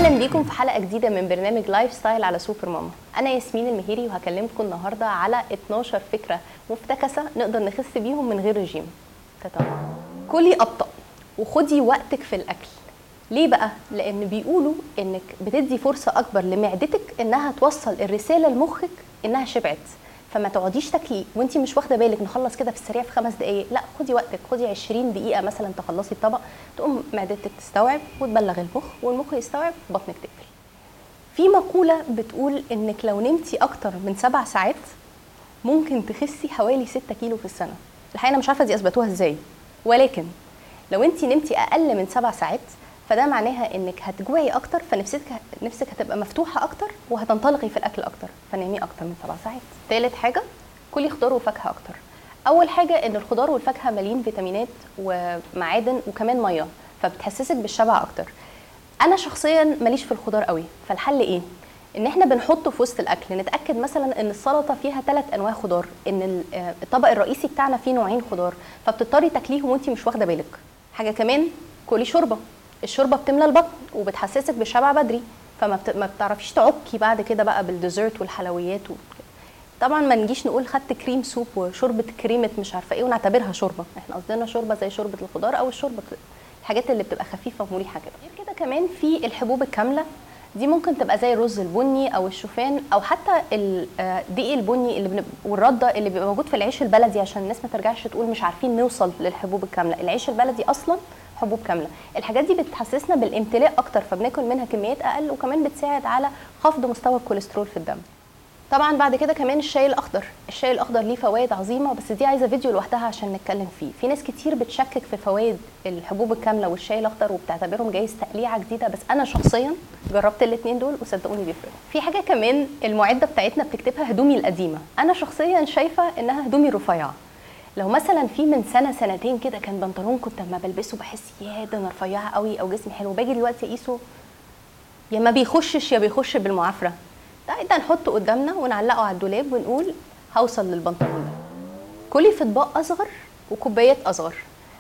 اهلا بيكم في حلقه جديده من برنامج لايف ستايل على سوبر ماما انا ياسمين المهيري وهكلمكم النهارده على 12 فكره مفتكسه نقدر نخس بيهم من غير رجيم تمام كلي ابطا وخدي وقتك في الاكل ليه بقى لان بيقولوا انك بتدي فرصه اكبر لمعدتك انها توصل الرساله لمخك انها شبعت فما تقعديش تاكلي وانت مش واخده بالك نخلص كده في السريع في خمس دقائق لا خدي وقتك خدي 20 دقيقه مثلا تخلصي الطبق تقوم معدتك تستوعب وتبلغ المخ والمخ يستوعب بطنك تقفل في مقوله بتقول انك لو نمتي اكتر من سبع ساعات ممكن تخسي حوالي 6 كيلو في السنه الحقيقه انا مش عارفه دي اثبتوها ازاي ولكن لو انت نمتي اقل من سبع ساعات فده معناها انك هتجوعي اكتر فنفسك نفسك هتبقى مفتوحه اكتر وهتنطلقي في الاكل اكتر فنامي اكتر من سبع ساعات ثالث حاجه كلي خضار وفاكهه اكتر اول حاجه ان الخضار والفاكهه مليين فيتامينات ومعادن وكمان ميه فبتحسسك بالشبع اكتر انا شخصيا ماليش في الخضار قوي فالحل ايه ان احنا بنحطه في وسط الاكل نتاكد مثلا ان السلطه فيها ثلاث انواع خضار ان الطبق الرئيسي بتاعنا فيه نوعين خضار فبتضطري تاكليهم وانت مش واخده بالك حاجه كمان كلي شوربه الشوربه بتملى البطن وبتحسسك بالشبع بدري فما بت... ما بتعرفيش تعكي بعد كده بقى بالديزرت والحلويات و... طبعا ما نجيش نقول خدت كريم سوب وشوربه كريمه مش عارفه ايه ونعتبرها شوربه احنا قصدنا شوربه زي شوربه الخضار او الشوربه الحاجات اللي بتبقى خفيفه ومريحه كده غير كده كمان في الحبوب الكامله دي ممكن تبقى زي الرز البني او الشوفان او حتى الدقيق البني اللي بنب... والرده اللي بيبقى موجود في العيش البلدي عشان الناس ما ترجعش تقول مش عارفين نوصل للحبوب الكامله العيش البلدي اصلا حبوب كامله الحاجات دي بتحسسنا بالامتلاء اكتر فبناكل منها كميات اقل وكمان بتساعد على خفض مستوى الكوليسترول في الدم طبعا بعد كده كمان الشاي الاخضر الشاي الاخضر ليه فوائد عظيمه بس دي عايزه فيديو لوحدها عشان نتكلم فيه في ناس كتير بتشكك في فوائد الحبوب الكامله والشاي الاخضر وبتعتبرهم جايز تقليعه جديده بس انا شخصيا جربت الاثنين دول وصدقوني بيفرقوا في حاجه كمان المعده بتاعتنا بتكتبها هدومي القديمه انا شخصيا شايفه انها هدومي رفيعه لو مثلا في من سنه سنتين كده كان بنطلون كنت لما بلبسه بحس يا ده انا رفيعه قوي او جسمي حلو باجي دلوقتي اقيسه يا ما بيخشش يا بيخش بالمعافره ده ده نحطه قدامنا ونعلقه على الدولاب ونقول هوصل للبنطلون ده كلي في اطباق اصغر وكوبايات اصغر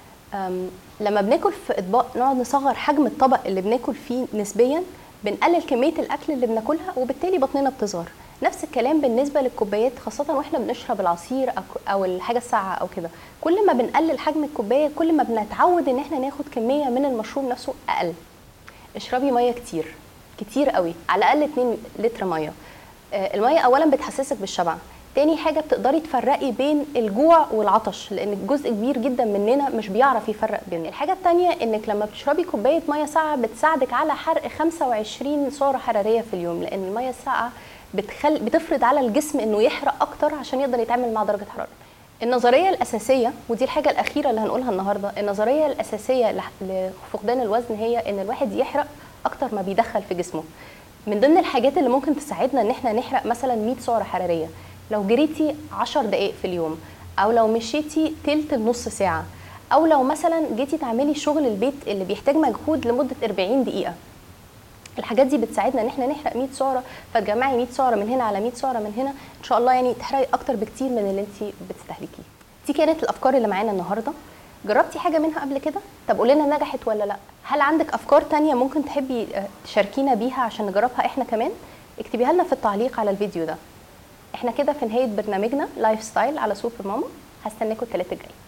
لما بناكل في اطباق نقعد نصغر حجم الطبق اللي بناكل فيه نسبيا بنقلل كميه الاكل اللي بناكلها وبالتالي بطننا بتصغر نفس الكلام بالنسبه للكوبايات خاصه واحنا بنشرب العصير او الحاجه الساقعه او كده كل ما بنقلل حجم الكوبايه كل ما بنتعود ان احنا ناخد كميه من المشروب نفسه اقل اشربي ميه كتير كتير قوي على الاقل 2 لتر ميه الميه اولا بتحسسك بالشبع تاني حاجه بتقدري تفرقي بين الجوع والعطش لان جزء كبير جدا مننا مش بيعرف يفرق بين الحاجه التانية انك لما بتشربي كوبايه ميه ساقعه بتساعدك على حرق 25 سعره حراريه في اليوم لان الميه الساقعه بتخل... بتفرض على الجسم انه يحرق اكتر عشان يقدر يتعامل مع درجه حراره النظريه الاساسيه ودي الحاجه الاخيره اللي هنقولها النهارده النظريه الاساسيه لفقدان الوزن هي ان الواحد يحرق اكتر ما بيدخل في جسمه من ضمن الحاجات اللي ممكن تساعدنا ان احنا نحرق مثلا 100 سعره حراريه لو جريتي 10 دقائق في اليوم او لو مشيتي تلت النص ساعه او لو مثلا جيتي تعملي شغل البيت اللي بيحتاج مجهود لمده 40 دقيقه الحاجات دي بتساعدنا ان احنا نحرق 100 سعره فتجمعي 100 سعره من هنا على 100 سعره من هنا ان شاء الله يعني تحرقي اكتر بكتير من اللي انت بتستهلكيه دي كانت الافكار اللي معانا النهارده جربتي حاجه منها قبل كده طب قولي لنا نجحت ولا لا هل عندك افكار تانية ممكن تحبي تشاركينا بيها عشان نجربها احنا كمان اكتبيها لنا في التعليق على الفيديو ده احنا كده في نهايه برنامجنا لايف ستايل على سوبر ماما هستناكم الثلاث الجاي